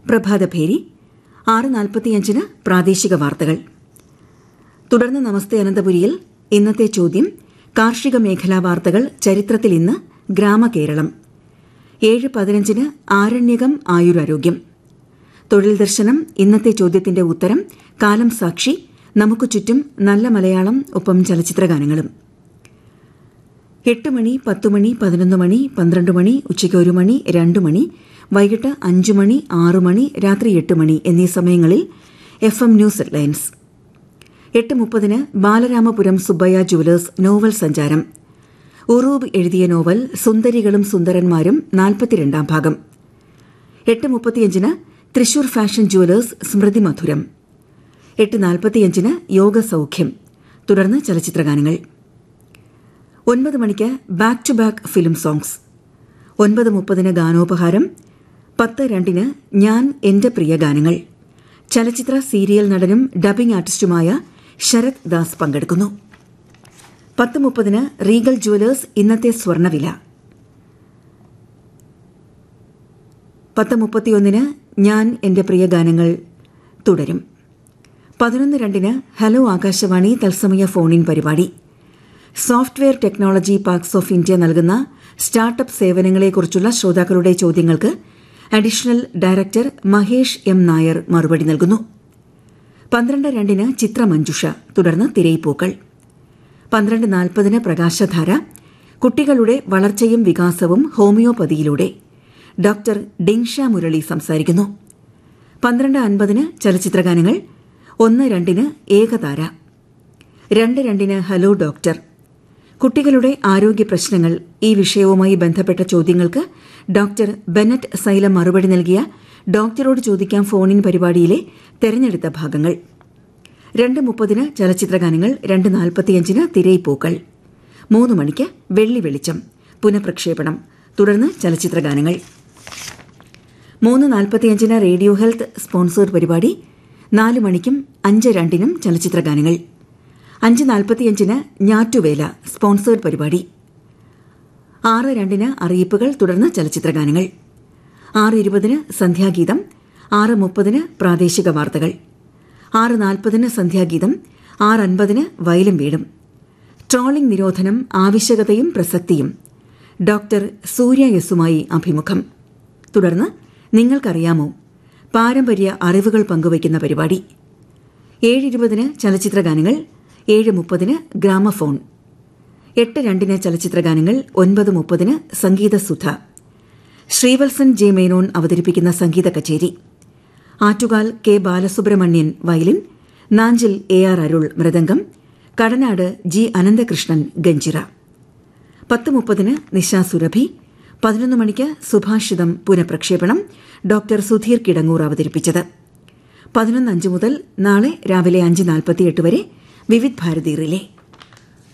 പ്രഭാതഭേരി ആറ് നാൽപ്പത്തിയഞ്ചിന് പ്രാദേശിക വാർത്തകൾ തുടർന്ന് നമസ്തേ അനന്തപുരിയിൽ ഇന്നത്തെ ചോദ്യം കാർഷിക മേഖലാ വാർത്തകൾ ചരിത്രത്തിൽ ഇന്ന് ഗ്രാമകേരളം ഏഴ് പതിനഞ്ചിന് ആരണ്യകം ആയുരാരോഗ്യം തൊഴിൽ ദർശനം ഇന്നത്തെ ചോദ്യത്തിന്റെ ഉത്തരം കാലം സാക്ഷി നമുക്ക് ചുറ്റും നല്ല മലയാളം ഒപ്പം ചലച്ചിത്രഗാനങ്ങളും എട്ട് മണി പത്ത് മണി പതിനൊന്ന് മണി പന്ത്രണ്ട് മണി ഉച്ചയ്ക്ക് ഒരു മണി രണ്ട് മണി വൈകിട്ട് അഞ്ച് മണി ആറ് മണി രാത്രി എട്ട് മണി എന്നീ സമയങ്ങളിൽ എഫ് എം ന്യൂസ് ഹെഡ്ലൈൻസ് എട്ട് മുപ്പതിന് ബാലരാമപുരം സുബ്ബയ്യ ജുവലേഴ്സ് നോവൽ സഞ്ചാരം ഉറൂബ് എഴുതിയ നോവൽ സുന്ദരികളും സുന്ദരന്മാരും നാൽപ്പത്തിരണ്ടാം ഭാഗം എട്ട് മുപ്പത്തിയഞ്ചിന് തൃശൂർ ഫാഷൻ ജുവലേഴ്സ് സ്മൃതി മധുരം എട്ട് നാൽപ്പത്തിയഞ്ചിന് യോഗ സൌഖ്യം തുടർന്ന് ചലച്ചിത്രഗാനങ്ങൾ ഒൻപത് മണിക്ക് back to back film songs ഒൻപത് മുപ്പതിന് ഗാനോപഹാരം പത്ത് രണ്ടിന് ഞാൻ എന്റെ പ്രിയ ഗാനങ്ങൾ ചലച്ചിത്ര സീരിയൽ നടനും ഡബിംഗ് ആർട്ടിസ്റ്റുമായ ശരത് ദാസ് പങ്കെടുക്കുന്നു പത്ത് മുപ്പതിന് റീഗൽ ജുവലേഴ്സ് ഇന്നത്തെ സ്വർണ്ണവില പത്ത് മുപ്പത്തിയൊന്നിന് ഞാൻ എന്റെ പ്രിയ ഗാനങ്ങൾ തുടരും പതിനൊന്ന് രണ്ടിന് ഹലോ ആകാശവാണി തത്സമയ ഫോൺ ഇൻ പരിപാടി software technology parks of India നൽകുന്ന സ്റ്റാർട്ടപ്പ് സേവനങ്ങളെക്കുറിച്ചുള്ള ശ്രോതാക്കളുടെ ചോദ്യങ്ങൾക്ക് additional director Mahesh M Nair മറുപടി നൽകുന്നു പന്ത്രണ്ട് രണ്ടിന് ചിത്രമഞ്ജുഷ തുടർന്ന് തിരയിപ്പൂക്കൾ പന്ത്രണ്ട് നാൽപ്പതിന് പ്രകാശധാര കുട്ടികളുടെ വളർച്ചയും വികാസവും ഹോമിയോപ്പതിയിലൂടെ ഡോക്ടർ ഡിങ്ഷ മുരളി സംസാരിക്കുന്നു പന്ത്രണ്ട് അൻപതിന് ചലച്ചിത്രഗാനങ്ങൾ ഒന്ന് രണ്ടിന് ഏകതാര രണ്ട് രണ്ടിന് ഹലോ ഡോക്ടർ കുട്ടികളുടെ ആരോഗ്യ പ്രശ്നങ്ങൾ ഈ വിഷയവുമായി ബന്ധപ്പെട്ട ചോദ്യങ്ങൾക്ക് ഡോക്ടർ ബെനറ്റ് സൈലം മറുപടി നൽകിയ ഡോക്ടറോട് ചോദിക്കാം ഫോണിൻ പരിപാടിയിലെ തെരഞ്ഞെടുത്ത ഭാഗങ്ങൾ രണ്ട് മുപ്പതിന് ചലച്ചിത്രഗാനങ്ങൾ രണ്ട് നാൽപ്പത്തിയഞ്ചിന് തിരയിപ്പൂക്കൾ മൂന്ന് മണിക്ക് വെള്ളി വെളിച്ചം പുനഃപ്രക്ഷേപണം തുടർന്ന് ചലച്ചിത്രഗാനങ്ങൾ മൂന്ന് നാൽപ്പത്തിയഞ്ചിന് റേഡിയോ ഹെൽത്ത് സ്പോൺസേഡ് പരിപാടി നാല് മണിക്കും അഞ്ച് രണ്ടിനും ചലച്ചിത്രഗാനങ്ങൾ അഞ്ച് നാൽപ്പത്തിയഞ്ചിന് ഞാറ്റുവേല സ്പോൺസേഡ് പരിപാടി ആറ് രണ്ടിന് അറിയിപ്പുകൾ തുടർന്ന് ചലച്ചിത്രഗാനങ്ങൾ ആറ് ഇരുപതിന് സന്ധ്യാഗീതം ആറ് മുപ്പതിന് പ്രാദേശിക വാർത്തകൾ ആറ് നാൽപ്പതിന് സന്ധ്യാഗീതം ആറ് അൻപതിന് വയലും വീടും ട്രോളിംഗ് നിരോധനം ആവശ്യകതയും പ്രസക്തിയും ഡോക്ടർ സൂര്യ യസുമായി അഭിമുഖം തുടർന്ന് നിങ്ങൾക്കറിയാമോ പാരമ്പര്യ അറിവുകൾ പങ്കുവയ്ക്കുന്ന പരിപാടി ഏഴ് ഇരുപതിന് ചലച്ചിത്രഗാനങ്ങൾ ഏഴ് മുപ്പതിന് ഗ്രാമഫോൺ എട്ട് രണ്ടിന് ചലച്ചിത്രഗാനങ്ങൾ ഒൻപത് മുപ്പതിന് സംഗീതസുധ ശ്രീവത്സൻ ജെ മേനോൻ അവതരിപ്പിക്കുന്ന സംഗീത കച്ചേരി Attukal K Balasubramanian violin Nanjil A R Arul mridangam Kadanad G Ananthakrishnan ganjira പത്ത് മുപ്പതിന് നിശാ സുരഭി പതിനൊന്ന് മണിക്ക് സുഭാഷിതം പുനഃപ്രക്ഷേപണം ഡോക്ടർ സുധീർ കിടങ്ങൂർ അവതരിപ്പിച്ചത് പതിനൊന്ന് അഞ്ച് മുതൽ നാളെ രാവിലെ അഞ്ച് നാൽപ്പത്തിയെട്ട് വരെ വിവിധ് ഭാരതി റിലേ